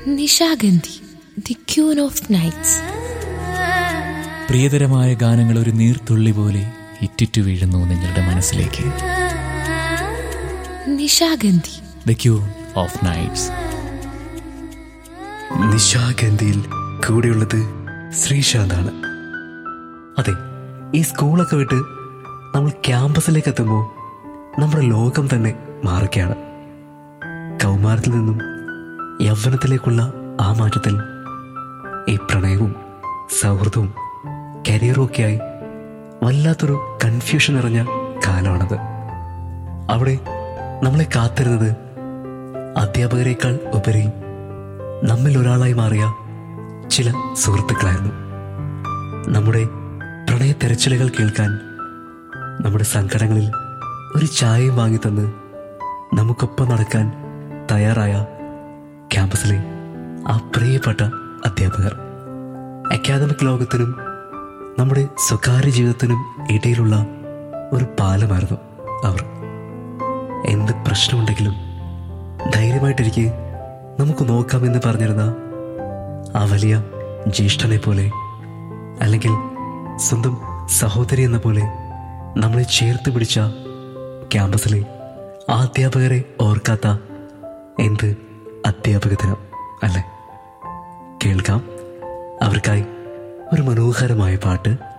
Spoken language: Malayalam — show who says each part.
Speaker 1: Nishagandhi the queen of nights
Speaker 2: പ്രിയതരമായ ഗാനങ്ങൾ ഒരു നീർത്തുള്ളി പോലെ ഇറ്റിറ്റു വീഴുന്നു നിങ്ങളുടെ മനസ്സിലേക്ക്
Speaker 1: Nishagandhi
Speaker 2: the queen of nights
Speaker 3: നിശാഗന്ധിയിൽ കൂടെയുള്ളത് ശ്രീശാന്താണ് അതെ ഈ സ്കൂളൊക്കെ വിട്ട് നമ്മൾ ക്യാമ്പസിലേക്ക് എത്തുമ്പോൾ നമ്മുടെ ലോകം തന്നെ മാറുകയാണ് കൗമാരത്തിൽ നിന്നും യൗവനത്തിലേക്കുള്ള ആ മാറ്റത്തിൽ ഈ പ്രണയവും സൗഹൃദവും കരിയറും ഒക്കെയായി വല്ലാത്തൊരു കൺഫ്യൂഷൻ നിറഞ്ഞ കാലമാണത് അവിടെ നമ്മളെ കാത്തിരുന്നത് അധ്യാപകരെക്കാൾ ഉപരി നമ്മിൽ ഒരാളായി മാറിയ ചില സുഹൃത്തുക്കളായിരുന്നു നമ്മുടെ പ്രണയ തെരച്ചിലുകൾ കേൾക്കാൻ നമ്മുടെ സങ്കടങ്ങളിൽ ഒരു ചായയും വാങ്ങി തന്ന് നമുക്കൊപ്പം നടക്കാൻ തയ്യാറായ ക്യാമ്പസിലെ ആ പ്രിയപ്പെട്ട അധ്യാപകർ അക്കാദമിക് ലോകത്തിനും നമ്മുടെ സ്വകാര്യ ജീവിതത്തിനും ഇടയിലുള്ള ഒരു പാലമായിരുന്നു അവർ എന്ത് പ്രശ്നമുണ്ടെങ്കിലും ധൈര്യമായിട്ടിരിക്കെ നമുക്ക് നോക്കാമെന്ന് പറഞ്ഞിരുന്ന ആ വലിയ ജ്യേഷ്ഠനെ പോലെ അല്ലെങ്കിൽ സ്വന്തം സഹോദരി എന്ന പോലെ നമ്മളെ ചേർത്ത് പിടിച്ച ക്യാമ്പസിലെ ആ അധ്യാപകരെ ഓർക്കാത്ത എന്ത് അധ്യാപക ദിനം അല്ലേ കേൾക്കാം അവർക്കായി ഒരു മനോഹരമായ പാട്ട്